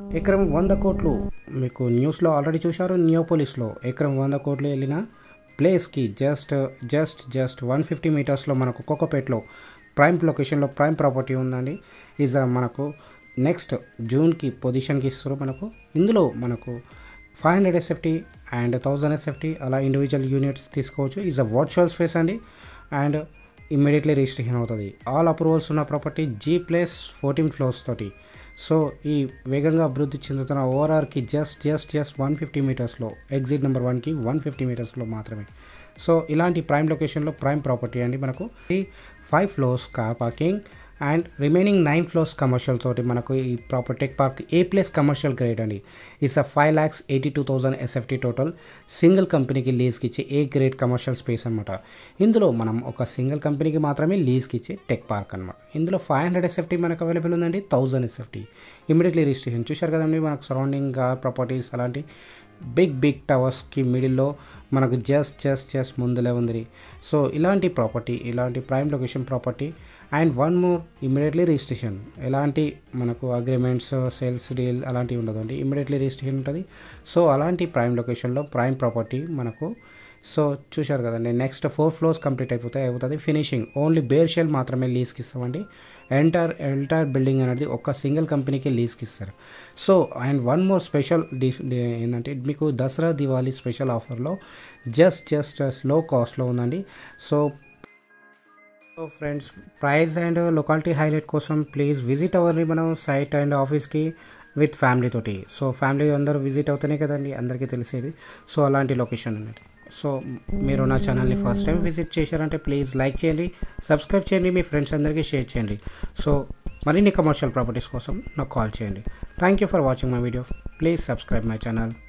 ఎకరం వంద కోట్లు మీకు న్యూస్లో ఆల్రెడీ చూశారు నియోపోలిస్లో ఎకరం వంద కోట్లు వెళ్ళిన ప్లేస్కి just just just one fifty మీటర్స్లో మనకు కోకోపేట్లో ప్రైమ్ లొకేషన్లో ప్రైమ్ ప్రాపర్టీ ఉందండి ఈజ్ మనకు నెక్స్ట్ జూన్కి పొజిషన్కి ఇస్తారు మనకు ఇందులో మనకు five hundred SFT and thousand SFT అలా ఇండివిజువల్ యూనిట్స్ తీసుకోవచ్చు ఈజ్ అ వర్చువల్ స్పేస్ అండి అండ్ ఇమ్మీడియట్లీ రిజిస్ట్రేషన్ అవుతుంది ఆల్ అప్రూవల్స్ ఉన్న property G plus fourteen floors తోటి సో ఈ వేగంగా అభివృద్ధి చెందుతున్న ఓఆర్ఆర్కి just just just one fifty మీటర్స్లో ఎగ్జిట్ నెంబర్ వన్కి వన్ ఫిఫ్టీ మీటర్స్లో మాత్రమే సో ఇలాంటి ప్రైమ్ లొకేషన్లో ప్రైమ్ ప్రాపర్టీ అండి మనకు ఈ five floors car parking and remaining nine floors commercial తోటి మనకు ఈ proper tech park A plus commercial grade అండి it's uh five lakhs eighty two thousand SFT total single కంపెనీకి లీజ్కి ఇచ్చే ఏ గ్రేడ్ కమర్షియల్ స్పేస్ అనమాట ఇందులో మనం ఒక సింగిల్ కంపెనీకి మాత్రమే లీజ్కి ఇచ్చే టెక్ పార్క్ అనమాట ఇందులో ఫైవ్ హండ్రెడ్ ఎస్ఎఫ్టీ మనకు అవైలబుల్ ఉందండి థౌజండ్ ఎస్ఎఫ్టీ ఇమీడియట్లీ రిజిస్ట్రేషన్ చూశారు కదండి మనకు సరౌండింగ్ ప్రాపర్టీస్ అలాంటి బిగ్ బిగ్ టవర్స్కి మిడిల్లో మనకు జస్ట్ జస్ట్ జస్ట్ ముందులే ఉంది సో ఇలాంటి ప్రాపర్టీ ఇలాంటి prime location property and one more immediately registration ఎలాంటి మనకు అగ్రిమెంట్స్ సేల్స్ డీల్ అలాంటివి ఉండదండి ఇమీడియట్లీ రిజిస్ట్రేషన్ ఉంటుంది సో అలాంటి ప్రైమ్ లొకేషన్లో ప్రైమ్ ప్రాపర్టీ మనకు సో చూశారు కదండి నెక్స్ట్ ఫోర్ ఫ్లోర్స్ కంప్లీట్ అయిపోతాయి అవుతుంది ఫినిషింగ్ ఓన్లీ బేర్ షెల్ మాత్రమే లీజ్కి ఇస్తామండి ఎంటైర్ ఎంటైర్ బిల్డింగ్ అనేది ఒక సింగిల్ కంపెనీకి లీజ్కి ఇస్తారు so and one more special ఏంటంటే మీకు దసరా దివాళీ స్పెషల్ ఆఫర్లో జస్ట్ జస్ట్ లో కాస్ట్లో ఉందండి so so friends price and locality highlight కోసం ప్లీజ్ విజిట్ అవర్ని మనం సైట్ అండ్ ఆఫీస్కి విత్ ఫ్యామిలీ తోటి సో ఫ్యామిలీ అందరూ విజిట్ అవుతానే కదండి అందరికీ తెలిసేది సో అలాంటి లొకేషన్ అనేది సో మీరు నా ఛానల్ని ఫస్ట్ టైం విజిట్ చేశారంటే ప్లీజ్ లైక్ చేయండి సబ్స్క్రైబ్ చేయండి మీ ఫ్రెండ్స్ అందరికీ షేర్ చేయండి సో మరిన్ని కమర్షియల్ ప్రాపర్టీస్ కోసం నాకు కాల్ చేయండి thank you for watching my video please subscribe my channel